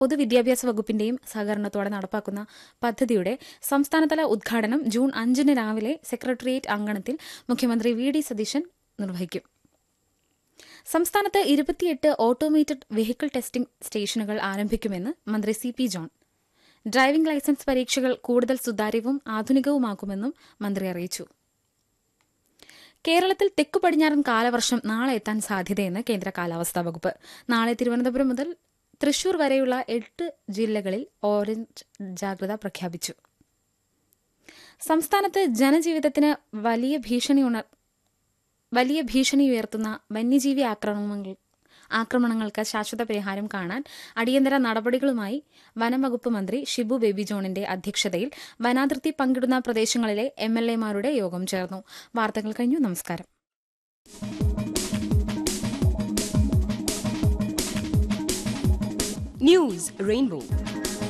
പൊതുവിദ്യാഭ്യാസ വകുപ്പിന്റെയും സഹകരണത്തോടെ നടപ്പാക്കുന്ന പദ്ധതിയുടെ സംസ്ഥാനതല ഉദ്ഘാടനം ജൂൺ അഞ്ചിന് രാവിലെ സെക്രട്ടേറിയറ്റ് അങ്കണത്തിൽ മുഖ്യമന്ത്രി വി ഡി സതീശൻ നിർവഹിക്കും സംസ്ഥാനത്ത് ഇരുപത്തിയെട്ട് ഓട്ടോമേറ്റഡ് വെഹിക്കിൾ ടെസ്റ്റിംഗ് സ്റ്റേഷനുകൾ ആരംഭിക്കുമെന്ന് മന്ത്രി C P John driving licence പരീക്ഷകൾ കൂടുതൽ സുതാര്യവും ആധുനികവുമാക്കുമെന്നും മന്ത്രി അറിയിച്ചു കേരളത്തിൽ തെക്കു പടിഞ്ഞാറൻ കാലവർഷം നാളെ എത്താൻ സാധ്യതയെന്ന് കേന്ദ്ര കാലാവസ്ഥാ വകുപ്പ് നാളെ തിരുവനന്തപുരം മുതൽ തൃശൂർ വരെയുള്ള എട്ട് ജില്ലകളിൽ ഓറഞ്ച് ജാഗ്രത പ്രഖ്യാപിച്ചു സംസ്ഥാനത്ത് ജനജീവിതത്തിന് വലിയ ഭീഷണി ഉണർ വലിയ ഭീഷണി ഉയർത്തുന്ന വന്യജീവി ആക്രമണങ്ങൾ ആക്രമണങ്ങൾക്ക് ശാശ്വത പരിഹാരം കാണാൻ അടിയന്തര നടപടികളുമായി വനംവകുപ്പ് മന്ത്രി ഷിബു ബേബി ജോണിന്റെ അധ്യക്ഷതയിൽ വനാതിർത്തി പങ്കിടുന്ന പ്രദേശങ്ങളിലെ എം എൽ എമാരുടെ യോഗം ചേർന്നു വാർത്തകൾ കഴിഞ്ഞു നമസ്കാരം News Rainbow.